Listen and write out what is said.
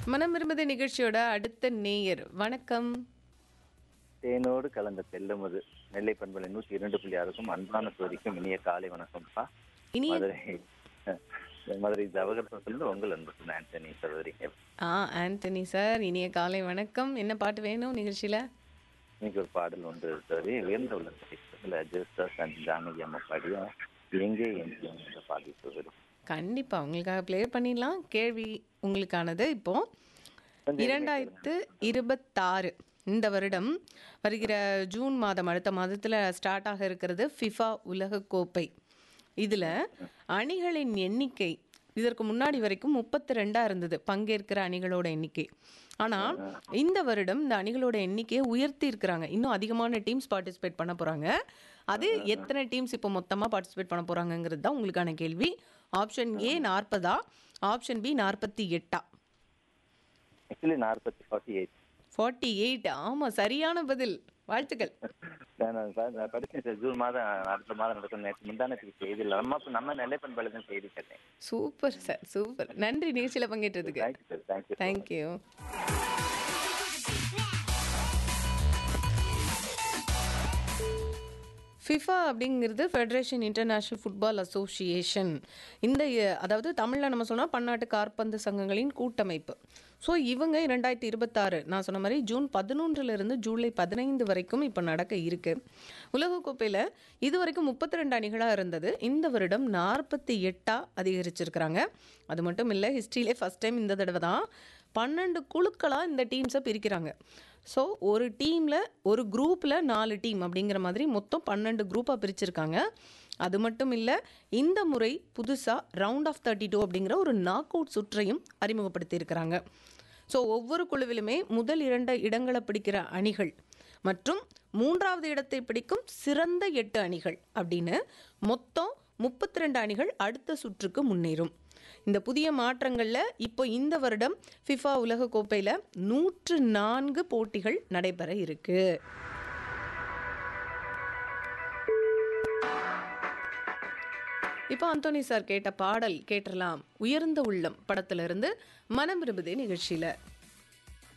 மனம் விரும்புத நிகழ்ச்சியோட அடுத்த நேயர் வணக்கம் தேனோடு கலந்த தெல்லமுது நெல்லை பண்பலை நூற்றி இரண்டு புள்ளி ஆறுக்கும் அன்பான சோதிக்கும் இனிய காலை வணக்கம்ப்பா இனிய மதுரை மதுரை ஜவஹர்லேருந்து உங்கள் அன்பு ஆண்டனி சகோதரி ஆ ஆண்டனி சார் இனிய காலை வணக்கம் என்ன பாட்டு வேணும் நிகழ்ச்சியில இன்னைக்கு ஒரு பாடல் ஒன்று சரி உயர்ந்த உள்ள ஜெஸ்டர்ஸ் அண்ட் ஜானகி அம்மா பாடிய எங்கே எங்கே என்ற பாடி சகோதரி கண்டிப்பா உங்களுக்காக ப்ளே பண்ணிடலாம் கேள்வி உங்களுக்கானது இப்போ கொஞ்சம் இரண்டாயிரத்து இருபத்தாறு இந்த வருடம் வருகிற ஜூன் மாதம் அடுத்த மாதத்துல ஸ்டார்ட் ஆக இருக்கிறது ஃபிஃபா உலக கோப்பை இதுல அணிகளின் எண்ணிக்கை இதற்கு முன்னாடி வரைக்கும் முப்பத்தி ரெண்டா இருந்தது பங்கேற்கிற அணிகளோட எண்ணிக்கை ஆனா இந்த வருடம் இந்த அணிகளோட எண்ணிக்கையை உயர்த்தி இருக்கிறாங்க இன்னும் அதிகமான டீம்ஸ் பார்ட்டிசிபேட் பண்ண போறாங்க அது எத்தனை டீம்ஸ் இப்போ மொத்தமா பார்ட்டிசிபேட் பண்ண போறாங்கங்கிறது தான் உங்களுக்கான கேள்வி ஆப்ஷன் ஏ நாற்பதா ஆப்ஷன் பி நாற்பத்தி எட்டா ஆக்சுவலி நாற்பத்தி ஃபார்ட்டி எயிட் ஃபார்ட்டி எயிட் ஆமாம் சரியான பதில் வாழ்த்துக்கள் நான் ப- நான் படிச்சேன் சார் ஜூன் மாதம் அடுத்த மாதம் நடக்கும் நேற்று முந்தானத்துக்கு செய்தி இல்லை நம்ம நம்ம நெல்லை பண்பலை தான் செய்தி கேட்டேன் சூப்பர் சார் சூப்பர் நன்றி நிகழ்ச்சியில் பங்கேற்றதுக்கு thank you sir thank you thank you FIFA அப்படிங்கிறது ஃபெடரேஷன் இன்டர்நேஷ்னல் ஃபுட்பால் அசோசியேஷன் இந்த அஹ், அதாவது தமிழில் நம்ம சொன்னால் பன்னாட்டு காற்பந்து சங்கங்களின் கூட்டமைப்பு ஸோ இவங்க இரண்டாயிரத்தி இருபத்தாறு நான் சொன்ன மாதிரி ஜூன் பதினொன்றிலிருந்து ஜூலை பதினைந்து வரைக்கும் இப்போ நடக்க இருக்கு உலகக்கோப்பையில் இது வரைக்கும் முப்பத்தி ரெண்டு அணிகளாக இருந்தது இந்த வருடம் நாற்பத்தி எட்டாக அதிகரிச்சிருக்கிறாங்க அது மட்டும் இல்லை ஹிஸ்ட்ரியிலே ஃபஸ்ட் டைம் இந்த தடவை தான் பன்னெண்டு குழுக்களாக இந்த டீம்ஸை பிரிக்கிறாங்க ஸோ ஒரு டீமில் ஒரு குரூப்பில் நாலு டீம் அப்படிங்கிற மாதிரி மொத்தம் பன்னெண்டு குரூப்பாக பிரிச்சிருக்காங்க அது மட்டும் இல்லை இந்த முறை புதுசாக ரவுண்ட் ஆஃப் தேர்ட்டி டூ அப்படிங்கிற ஒரு நாக் அவுட் சுற்றையும் அறிமுகப்படுத்தியிருக்கிறாங்க ஸோ ஒவ்வொரு குழுவிலுமே முதல் இரண்டு இடங்களை பிடிக்கிற அணிகள் மற்றும் மூன்றாவது இடத்தை பிடிக்கும் சிறந்த எட்டு அணிகள் அப்படின்னு மொத்தம் முப்பத்தி ரெண்டு அணிகள் அடுத்த சுற்றுக்கு முன்னேறும் இந்த புதிய மாற்றங்களில் இப்போ இந்த வருடம் ஃபிஃபா உலக கோப்பையில் நூற்று நான்கு போட்டிகள் நடைபெற இருக்கு இப்போ அந்தோனி சார் கேட்ட பாடல் கேட்டுறலாம் உயர்ந்த உள்ளம் படத்திலிருந்து மனம் விரும்புதே நிகழ்ச்சியில்